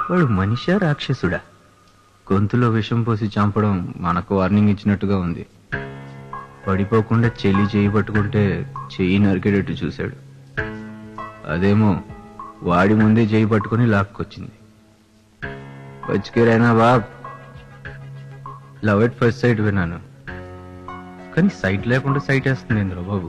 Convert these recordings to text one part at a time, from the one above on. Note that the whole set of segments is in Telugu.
వాడు మనిషా రాక్షసుడా గొంతులో విషం పోసి చంపడం మనకు వార్నింగ్ ఇచ్చినట్టుగా ఉంది పడిపోకుండా చెల్లి చేయి పట్టుకుంటే చెయ్యి నరికేటట్టు చూశాడు అదేమో వాడి ముందే చేయి పట్టుకుని లాక్కొచ్చింది బచ్చికేరైనా బాబ్ లవ్ ఎట్ ఫస్ట్ సైట్ విన్నాను కానీ సైట్ లేకుండా సైట్ వేస్తుంది ఇందులో బాబు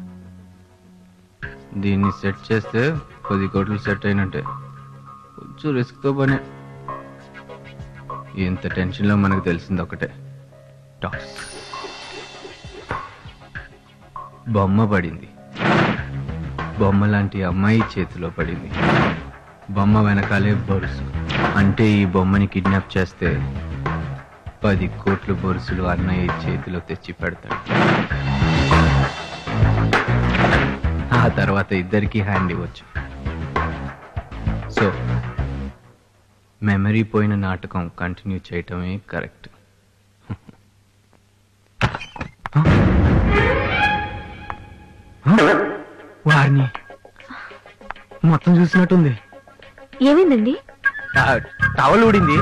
దీన్ని సెట్ చేస్తే పది కోట్లు సెట్ అయినట్టే కొంచెం రిస్క్తో పనే ఇంత టెన్షన్లో మనకు తెలిసింది ఒకటే టాస్ బొమ్మ పడింది బొమ్మ లాంటి అమ్మాయి చేతిలో పడింది బొమ్మ వెనకాలే బొరుసు అంటే ఈ బొమ్మని కిడ్నాప్ చేస్తే పది కోట్ల బొరుసులు అన్నయ్య చేతిలో తెచ్చి పెడతాడు ఆ తర్వాత ఇద్దరికి హ్యాండ్ ఇవ్వచ్చు సో మెమరీ పోయిన నాటకం కంటిన్యూ చేయటమే కరెక్ట్ వారిని మొత్తం చూసినట్టుంది ఏమైందండి టవల్ ఊడింది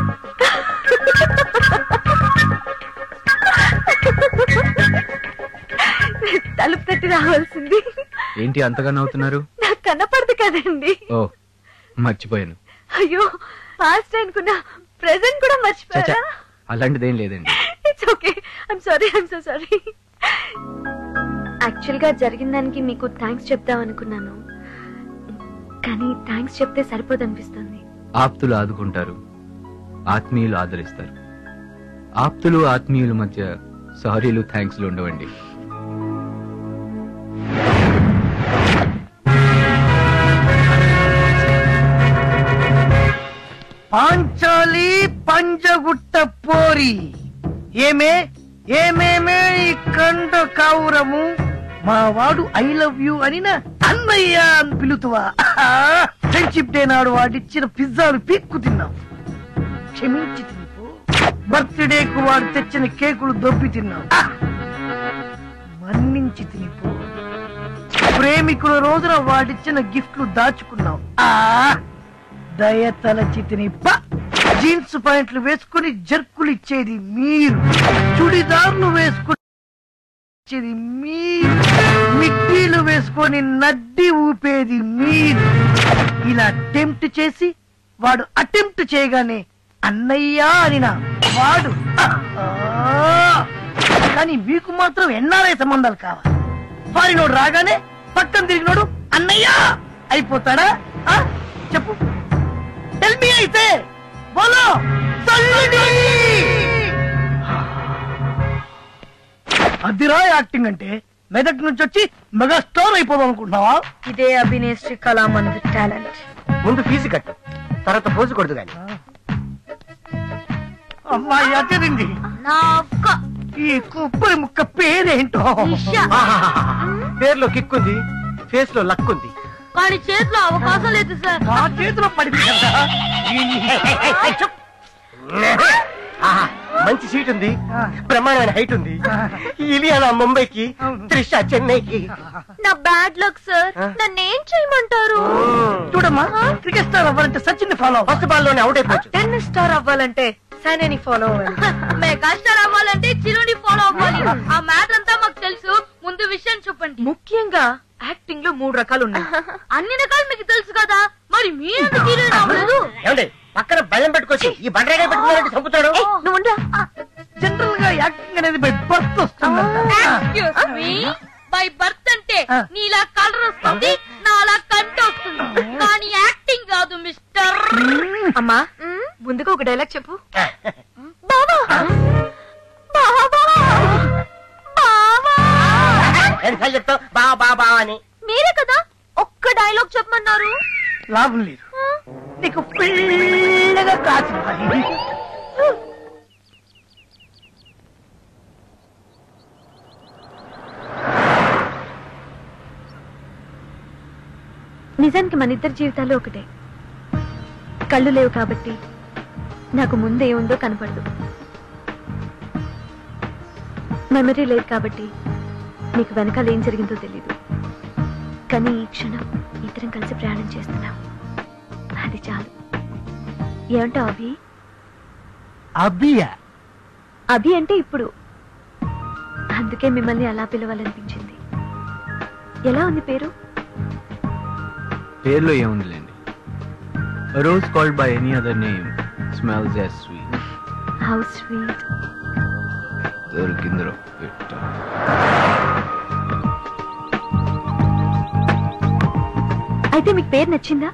తలుపు తట్టి రావాల్సింది ఏంటి అంతగా నవ్వుతున్నారు నాకు కనపడదు కదండి ఓ మర్చిపోయాను అయ్యో పాస్ట్ అనుకున్నా ప్రెసెంట్ కూడా చచ్చా మర్చిపోయారా అలాంటిదేం లేదండి it's okay I'm sorry I'm so sorry యాక్చువల్ గా జరిగిన దానికి మీకు థ్యాంక్స్ చెప్దాం అనుకున్నాను కానీ థ్యాంక్స్ చెప్తే సరిపోదనిపిస్తుంది ఆప్తులు ఆదుకుంటారు ఆత్మీయులు ఆదరిస్తారు ఆప్తులు ఆత్మీయుల మధ్య సారీలు థ్యాంక్స్లు ఉండవండి పాంచాలి పంజగుట్ట పోరి ఏమే ఏమేమే ఈ కండ కావురము మా వాడు ఐ లవ్ యూ అని నా అన్నయ్య అని పిలుతువా ఫ్రెండ్షిప్ డే నాడు వాడిచ్చిన పిజ్జాలు పీక్కు తిన్నాం క్షమించి తినిపో బర్త్డేకు వాడు తెచ్చిన కేకులు దొబ్బి తిన్నాం ఆ! మన్నించి తినిపో ప్రేమికుల రోజున వాడిచ్చిన గిఫ్ట్లు దాచుకున్నాం ఆ దయ తలచి తినిప్ప జీన్స్ ప్యాంట్లు వేసుకుని జర్కులు ఇచ్చేది మీరు చుడిదార్లు వేసుకుని ఇచ్చేది మీరు మిడ్డీలు వేసుకొని నడ్డి ఊపేది మీరు ఇలా అటెంప్ట్ చేసి వాడు అటెంప్ట్ చేయగానే అన్నయ్యా అని నా వాడు ఆహా! కానీ మీకు మాత్రం ఎన్ఆర్ఐ సంబంధాలు కావాలి ఫారినోడు రాగానే పక్కన తిరిగినోడు అన్నయ్యా అయిపోతాడా ఆ? చెప్పు టెల్ మీ అయితే బోలో తల్లిని అదిరా యాక్టింగ్ అంటే మెదక్ నుంచి వచ్చి మెగా స్టార్ అయిపోదాం అనుకుంటున్నావా ఇదే అభినేశ్రీ కళామంది టాలెంట్ ముందు ఫీజు కట్టు తర్వాత పోజు కొడదు గాని అమ్మాయి అతనింది నా అక్క ఈ కుప్పరి ముక్క పేరేంటో నిషా. పేర్లో కిక్ ఉంది ఫేస్ లో లక్ ఉంది కానీ చేతిలో అవకాశం లేదు సార్ మా చేతిలో పడింది కదా ఆహా, మంచి సీట్ ఉంది ఆ. బ్రహ్మాండమైన హైట్ ఉంది ఇలియానా ముంబైకి త్రిష చెన్నైకి నా బ్యాడ్ లక్ సార్ ఆ? నన్ను ఏం చేయమంటారు చూడమ్మా క్రికెట్ స్టార్ అవ్వాలంటే సచిన్ ఫాలో ఫస్ట్ బాల్ లోనే అవుట్ అయిపోవచ్చు టెన్నిస్ స్టార్ అవ్వాలంటే సైనాని ఫాలో అవ్వాలి మెగా స్టార్ అవ్వాలంటే చిరుని ఫాలో అవ్వాలి ఆ మ్యాటర్ అంతా మాకు తెలుసు ముందు విషయం చెప్పండి ముఖ్యంగా యాక్టింగ్ లో మూడు రకాలు ఉన్నాయి అన్ని రకాలు మీకు తెలుసు కదా మరి మీరు హీరోయిన్ అవ్వలేదు ఏమండి పక్కన బలం పెట్టుకొచ్చి ఈ బండరాగా పెట్టుకున్నారంటే చంపుతాడు నువ్వు జనరల్ గా యాక్టింగ్ అనేది బై బర్త్ వస్తుందంట బై బర్త్ అంటే ఆ. నీలా కలర్ వస్తుంది నాలా కంట వస్తుంది కానీ యాక్టింగ్ కాదు మిస్టర్ అమ్మా ముందుగా ఒక డైలాగ్ చెప్పు బాబా బాబా బాబా ఎన్నిసార్లు చెప్తావు బా బా బా అని మీరే కదా ఒక్క డైలాగ్ చెప్పమన్నారు లాభం లేదు నీకు పిల్లగా కాసి నిజానికి మన ఇద్దరి జీవితాలు ఒకటే కళ్ళు లేవు కాబట్టి నాకు ముందే ఉందో కనపడదు మెమరీ లేదు కాబట్టి నీకు వెనకాల ఏం జరిగిందో తెలీదు కానీ ఈ క్షణం ఇద్దరం కలిసి ప్రయాణం చేస్తున్నాం అది చాలు ఏమంటావు అభి అబ్బియా అభి అంటే ఇప్పుడు అందుకే మిమ్మల్ని అలా పిలవాలనిపించింది ఎలా ఉంది పేరు పేర్లో ఏముందిలేండి rose called by any other name smells as sweet how sweet దొరికిందిరో పెట్ట అయితే మీకు పేరు నచ్చిందా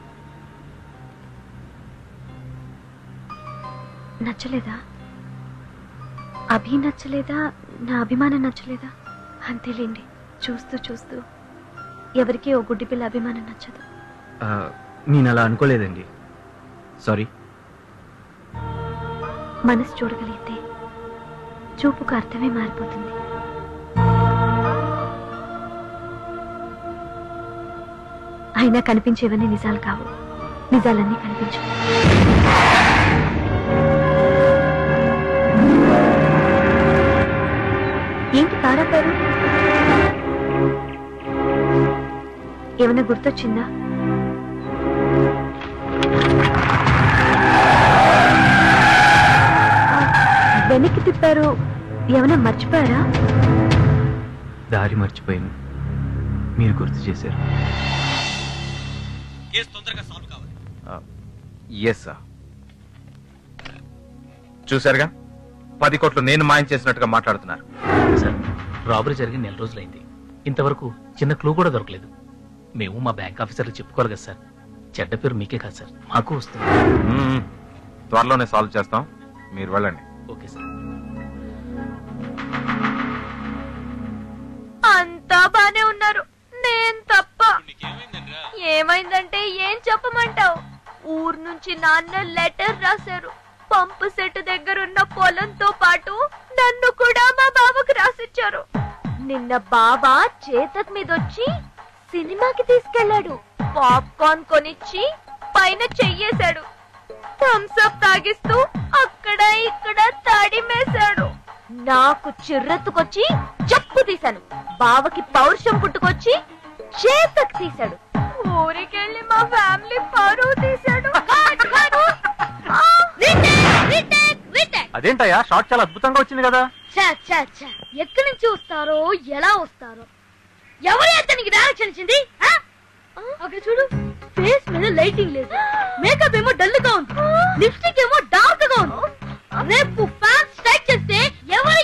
నచ్చలేదా అభి నచ్చలేదా నా అభిమానం నచ్చలేదా అంతేలేండి చూస్తూ చూస్తూ ఎవరికి ఓ గుడ్డి పిల్ల అభిమానం నచ్చదు ఆ, నేను అలా అనుకోలేదండి సారీ మనసు చూడగలిగితే చూపుకు అర్థమే మారిపోతుంది అయినా కనిపించేవన్నీ నిజాలు కావు నిజాలన్నీ కనిపించవు ఏంటి పారాపారు ఏమైనా గుర్తొచ్చిందా వెనక్కి తిప్పారు ఏమైనా మర్చిపోయారా దారి మర్చిపోయాను మీరు గుర్తు చేశారు ఎస్ సార్ చూశారుగా పది కోట్లు నేను మాయం చేసినట్టుగా మాట్లాడుతున్నారు సార్ రాబరీ జరిగి నెల రోజులైంది ఇంతవరకు చిన్న క్లూ కూడా దొరకలేదు మేము మా బ్యాంక్ ఆఫీసర్లు చెప్పుకోవాలి కదా సార్ చెడ్డ పేరు మీకే కాదు సార్ మాకు వస్తుంది మ్మ్. త్వరలోనే సాల్వ్ చేస్తాం మీరు వెళ్ళండి ఓకే సార్ అంతా బానే ఉన్నారు నేను తప్ప ఏమైందంటే ఏం చెప్పమంటావు ఊరు నుంచి నాన్న లెటర్ రాశారు పంపు సెట్ దగ్గరున్న పొలంతో పాటు నన్ను కూడా మా బావకు రాసిచ్చారు నిన్న బాబా చేతక్ మీద వచ్చి సినిమాకి తీసుకెళ్లాడు పాప్కార్న్ కొనిచ్చి పైన చెయ్యేశాడు థమ్స్ అప్ తాగిస్తూ అక్కడ ఇక్కడ తడిమేశాడు నాకు చిర్రెత్తుకొచ్చి చెప్పు తీశాను బావకి పౌరుషం పుట్టుకొచ్చి చేతకు తీశాడు ఊరికెళ్ళి మా ఫ్యామిలీ పరువు తీశాడు కట్, కట్. ఆ, retake, retake, retake. అదేంటయ్యా షార్ట్ చాలా అద్భుతంగా వచ్చింది కదా ఛ, ఛ, ఛ. ఎక్కడి నుంచి వస్తారో ఎలా వస్తారో ఎవరి అతనికి డైరెక్షన్ ఇచ్చింది ఆ? అక్కడ చూడు ఫేస్ మీద లైటింగ్ లేదు మేకప్ ఏమో డల్ గా ఉంది లిప్స్టిక్ ఏమో డార్క్ గా ఉంది రేపు ఫ్యాన్ స్ట్రైక్ చేస్తే ఎవరు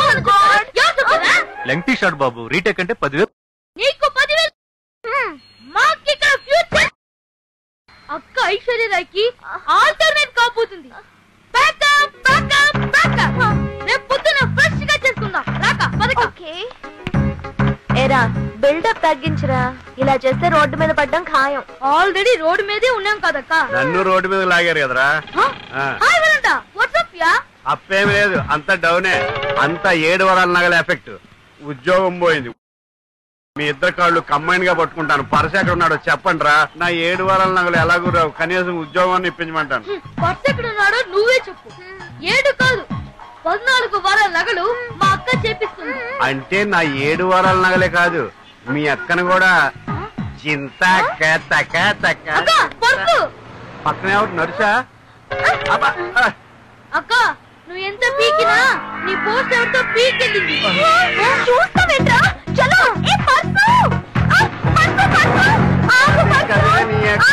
లెంగ్తీ షార్ట్ బాబు రీటేక్ అంటే పదివేలు నీకు పదివేలు మాకు ఇక్కడ ఫ్యూచర్ అక్క ఐశ్వర్య రాయ్కి ఆల్టర్నేట్ కాబోతుంది బ్యాకప్ బ్యాకప్ బ్యాకప్ రేపు పొద్దున ఫ్రెష్ గా చేసుకుందాం రాక పదక ఏరా బిల్డప్ తగ్గించరా ఇలా చేస్తే రోడ్డు మీద పడ్డం ఖాయం ఆల్రెడీ రోడ్ మీదే ఉన్నాం కదక్క నన్ను రోడ్డు మీద లాగారు కదరా ఆ. హాయ్ వరంట వాట్సాప్ యా అప్పేం లేదు అంత డౌనే అంత ఏడు వరాల నగల ఎఫెక్ట్ ఉద్యోగం పోయింది మీ ఇద్దరు కాళ్ళు కంబైన్ గా పట్టుకుంటాను పరస ఎక్కడ ఉన్నాడో చెప్పండి రా నా ఏడు వారాల నగలు ఎలాగూ రావు కనీసం ఉద్యోగాన్ని ఇప్పించమంటాను పర్స్ ఎక్కడ ఉన్నాడో నువ్వే చెప్పు ఏడు కాదు పద్నాలుగు వారాల నగలు మా అక్క చేపిస్తుంది అంటే నా ఏడు వారాల నగలే కాదు మీ అక్కను కూడా చింత తక తక అక్క పర్సు పక్కన ఎవరు నడుసా అబ్బా, ఆ. అక్క నువ్వు ఎంత పీకినా నీ పోస్ట్ ఎవరితో పీకెళ్ళింది చూస్తావేంట్రా చలో ఏ పర్సు ఆ, పర్సు పర్సు ఆగు పర్సు కదే నీ అక్క.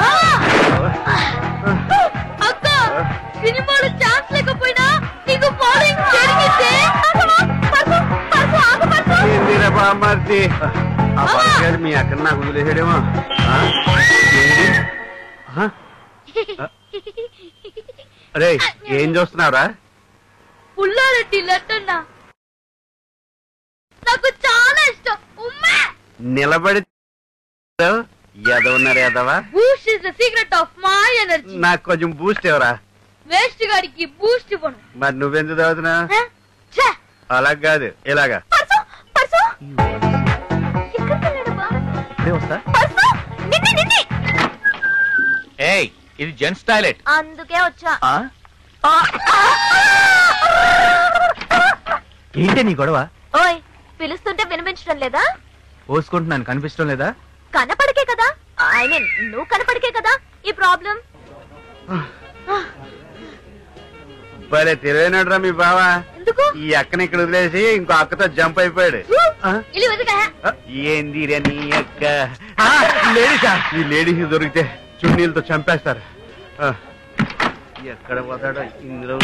అక్క సినిమాలో ఛాన్స్ లేకపోయినా నీకు ఫాలోయింగ్ జరిగితే పర్సు పర్సు ఆగు పర్సు ఏందిరా బామ్మర్ది ఆ పరసగాడు మీ అక్కడ నాకు వదిలేసాడేమో ఆ? ఏంది? ఆ? రే ఏం చూస్తున్నావురా పుల్లారెడ్డి లెట్టన్నా నాకు చాలా ఇష్టం ఉమ్మా నిలబడి ఎదవన్నారు ఎదవా Boost is the secret of my energy నాకు కొంచెం బూస్ట్ ఎవరా వేస్ట్ గారికి బూస్ట్ ఇవ్వను మరి నువ్వెందుకు చదువుతున్నా హ? ఛే! అలా కాదు ఇలాగా పర్సు పర్సు ఎక్కడికి వెళ్ళాడు బా? వస్తా పర్సు నిన్నే నిన్నే ఏయ్ ఇది జెంట్స్ టాయిలెట్ అందుకే వచ్చా ఏంటి నీ గొడవ ఓయ్ పిలుస్తుంటే వినిపించడం లేదా పోసుకుంటున్నాను కనిపించడం లేదా కనపడకే కదా ఐ మీన్ నువ్వు కనపడకే కదా ఈ ప్రాబ్లం భలే తెలివైనడ్రా మీ బావా ఎందుకు ఈ అక్కని ఇక్కడ వదిలేసి ఇంకో అక్కతో జంప్ అయిపోయాడు ఆ? ఇల్లు వెతుకా ఆ, ఏందిరా నీ అక్క ఆ, లేడీసా ఈ లేడీస్ దొరికితే చున్నీలతో చంపేస్తారు ఆ, ఎక్కడ పోతాడో ఇందులో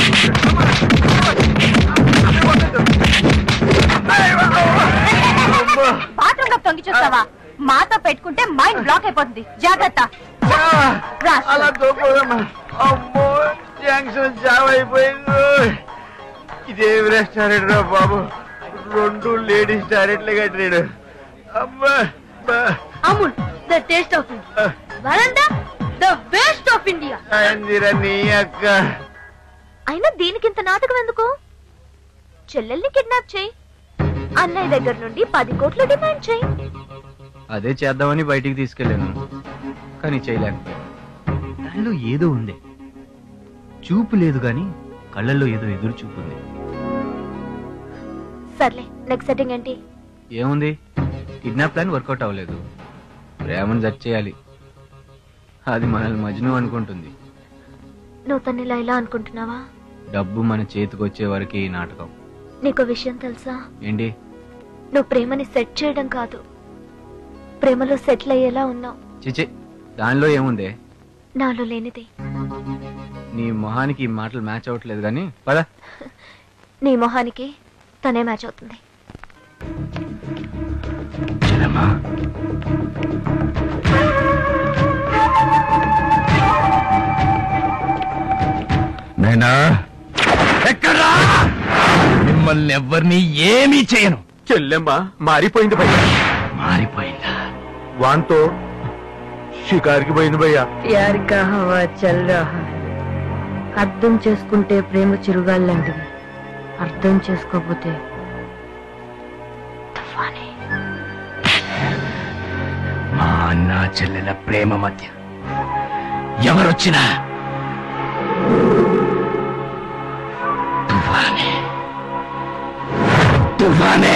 బాత్రూమ్ కప్ తొంగి చూస్తావా మాతో పెట్టుకుంటే మైండ్ బ్లాక్ అయిపోతుంది జాగ్రత్త రా. అలా దొబ్బదమ్మా అమ్మో జంక్షన్ జామ్ అయిపోయింది ఇదేం రెస్టారెంట్ రా బాబు రెండు లేడీస్ టాయిలెట్లు కట్టాడు అమ్మా బా. Amul the taste of India వరండా ద బెస్ట్ ఆఫ్ ఇండియా ఏందిరా నీ అక్క అయినా దీనికి ఇంత నాటకం ఎందుకు చెల్లెల్ని కిడ్నాప్ చేయి అన్నయ్య దగ్గర నుండి పది కోట్లు డిమాండ్ చేయి అదే చేద్దామని బయటికి తీసుకెళ్ళాను కానీ చేయలేకపోయా దానిలో ఏదో ఉంది చూపు లేదు కానీ కళ్ళల్లో ఏదో ఎదురు చూపు ఉంది సర్లే నెక్స్ట్ సెట్టింగ్ ఏంటి ఏముంది కిడ్నాప్ ప్లాన్ వర్కౌట్ అవ్వలేదు ప్రేమను జడ్జ్ చేయాలి అది మనల్ని మజ్ను అనుకుంటుంది నువ్వు తను ఇలా ఇలా అనుకుంటున్నావా డబ్బు మన చేతికి వచ్చే వరకు ఈ నాటకం నీకు విషయం తెలుసా ఏంటి నువ్వు ప్రేమని సెట్ చేయడం కాదు ప్రేమలో సెటిల్ అయ్యేలా ఉన్నావు చిచి దానిలో ఏముంది నాలో లేనిది నీ మొహానికి ఈ మాటలు మ్యాచ్ అవ్వట్లేదు కానీ పద నీ మొహానికి తనే మ్యాచ్ అవుతుంది నైనా ఎక్కడా మిమ్మల్ని ఎవ్వరిని ఏమీ చేయను చెల్లెమ్మ మారిపోయింది భయ్య మారిపోయిందా వాంతో షికారికి పోయింది భయ్యా ప్యారికా హవా చల్ రహా హై. అర్థం చేసుకుంటే ప్రేమ చిరుగాళ్ళంటిది అర్థం చేసుకోకపోతే తుఫానే మా అన్న చెల్లెల ప్రేమ మధ్య ఎవరొచ్చినా తుఫానే తుఫానే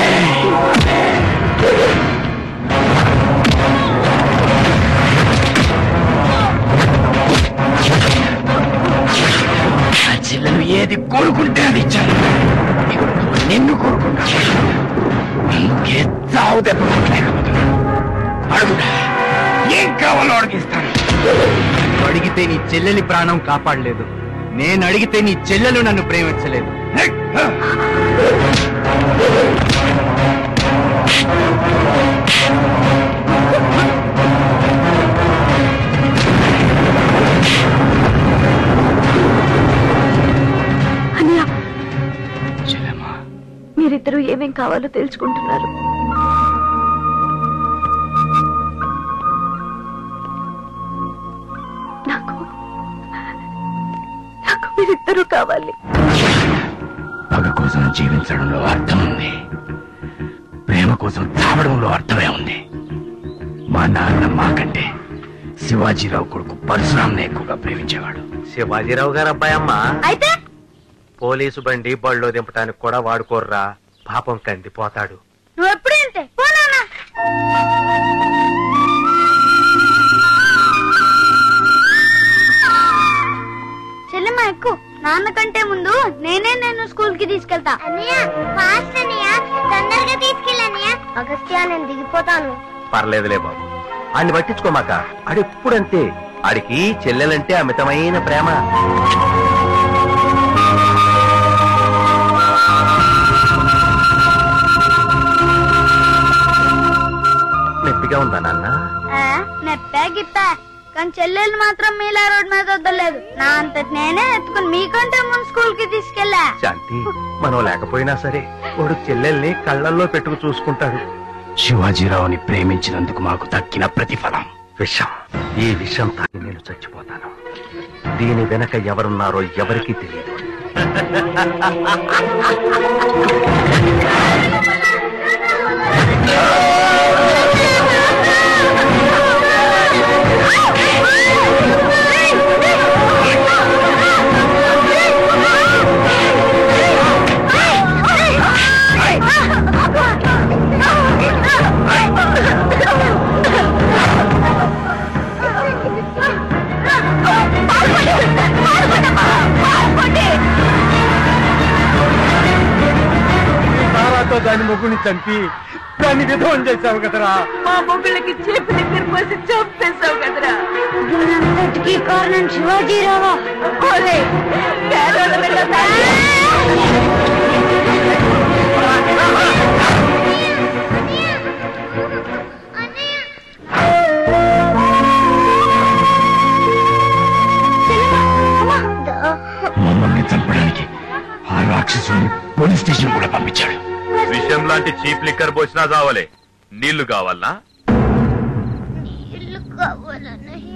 ఆ చెల్లెలు ఏది కోరుకుంటే అది ఇచ్చాను ఇప్పుడు నువ్వు నిన్ను కోరుకున్నావు అందుకే చావు దెబ్బ కొట్టలేకపోతున్నా అడుగురా ఏం కావాలో అడిగిస్తాను నువ్వు అడిగితే నీ చెల్లెలి ప్రాణం కాపాడలేదు నేను అడిగితే నీ చెల్లెలు నన్ను ప్రేమించలేదు అన్నయ్య చెల్లెమ్మా మీరిద్దరూ ఏమేం కావాలో తెలుసుకుంటున్నారు నాకు నాకు మీరిద్దరూ కావాలి పగ కోసం జీవించడంలో అర్థం ఉంది ప్రేమ కోసం తావడంలో అర్థమే ఉంది మా నాన్న మాకంటే శివాజీరావు కొడుకు పరశురామ్ని ఎక్కువగా ప్రేమించేవాడు శివాజీరావు గారు అబ్బాయి అమ్మ అయితే పోలీసు బండి బళ్ళో దింపడానికి కూడా వాడుకోర్రా పాపం కందిపోతాడు నువ్వు ఎప్పుడే అంతే పోనా చెల్లెమ్మ ఎక్కువ నాన్నకంటే ముందు నేనే నేను స్కూల్ కి తీసుకెళ్తా అన్నయ్య ఫాస్ట్ అన్నయ్య తొందరగా తీసుకెళ్ళన్నయ్య అగస్త్య నేను దిగిపోతాను పర్లేదులే బాబు ఆడిని పట్టించుకోమాక ఆడెప్పుడంతే ఆడికి చెల్లెలంటే అమితమైన ప్రేమ నొప్పిగా ఉందా నాన్న నెప్పా గిప్పా కానీ చెల్లెలు మాత్రం మీలా రోడ్ మీద వద్దలేదు నా అంతటి నేనే ఎత్తుకుని మీకంటే ముందు స్కూల్ కి తీసుకెళ్ళా శాంతి మనం లేకపోయినా సరే వాడు చెల్లెల్ని కళ్ళల్లో పెట్టుకు చూసుకుంటాడు శివాజీరావుని ప్రేమించినందుకు మాకు దక్కిన ప్రతిఫలం విషం ఈ విషం తాగి నేను చచ్చిపోతాను దీని వెనక ఎవరున్నారో ఎవరికీ తెలియదు ఆ దాంతో దాని మొగ్గుని చంపి దాన్ని విధవం చేశావు కదరా మా మొగుళ్ళకి చేపి దగ్గర పోసి చంపేశావు కదరా దీనంతటికీ కారణం శివాజీరావా ఓలే పేదోళ్ళ మీద మమ్మల్ని చంపడానికి ఆ రాక్షసుని పోలీస్ స్టేషన్ కూడా పంపించాడు విషయం లాంటి చీప్ లిక్కర్ పోసినా చావలే నీళ్లు కావాలనా ఇల్లు కావాలన్నయ్య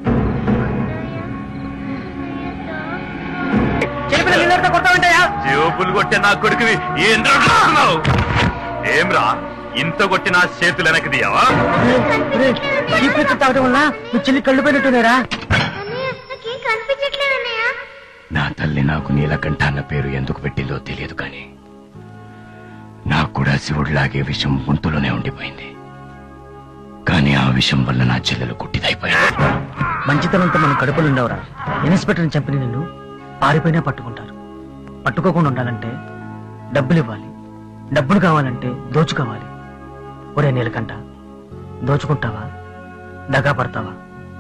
చెప్పిన నిన్నటితో కొడతామంటాయా జేబులు కొట్టే నా కొడుకువి ఏం రాస్తున్నావు ఏమ్రా ఇంత కొట్టిన చేతులు వెనక్కి తీయవా ఈ పిచ్చి తాగడం వల్ల మీ చెల్లి కళ్ళు పోయినట్టునేరా నాకేం కనిపించట్లేదన్నయ్య నా తల్లి నాకు నీలకంఠ అన్న పేరు ఎందుకు పెట్టిందో తెలియదు కానీ నాకు కూడా శివుడిలాగే విషం గొంతులోనే ఉండిపోయింది కానీ ఆ విషం వల్ల నా చెల్లెలు కుట్టిదైపోయాడు మంచితనంతో మనం కడుపులు ఉండవరా ఇన్స్పెక్టర్ని చంపిన నిన్ను పారిపోయినా పట్టుకుంటారు పట్టుకోకుండా ఉండాలంటే డబ్బులు ఇవ్వాలి డబ్బులు కావాలంటే దోచుకోవాలి ఒరే నీలకంట దోచుకుంటావా దగా పడతావా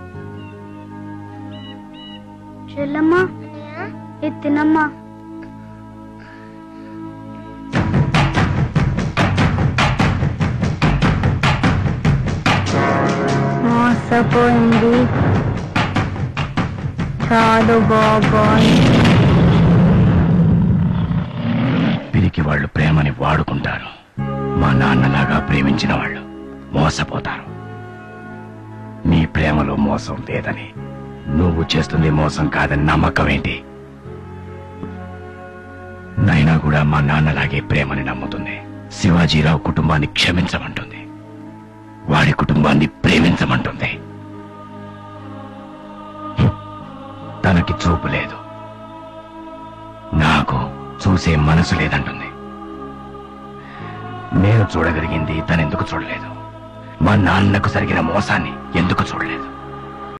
చెల్లమ్మా ఇది తినమ్మా మోసపోయింది చాలు బాబాయ్ పిరికి వాళ్ళు ప్రేమని వాడుకుంటారు మా నాన్నలాగా ప్రేమించిన వాళ్ళు మోసపోతారు నీ ప్రేమలో మోసం లేదని నువ్వు చేస్తుంది మోసం కాదని నమ్మకం ఏంటి నైనా కూడా మా నాన్నలాగే ప్రేమని నమ్ముతుంది శివాజీరావు కుటుంబాన్ని క్షమించమంటుంది వాడి కుటుంబాన్ని ప్రేమించమంటుంది హ్మ్. తనకి చూపు లేదు నాకు చూసే మనసు లేదంటుంది నేను చూడగలిగింది తనెందుకు చూడలేదు మా నాన్నకు జరిగిన మోసాన్ని ఎందుకు చూడలేదు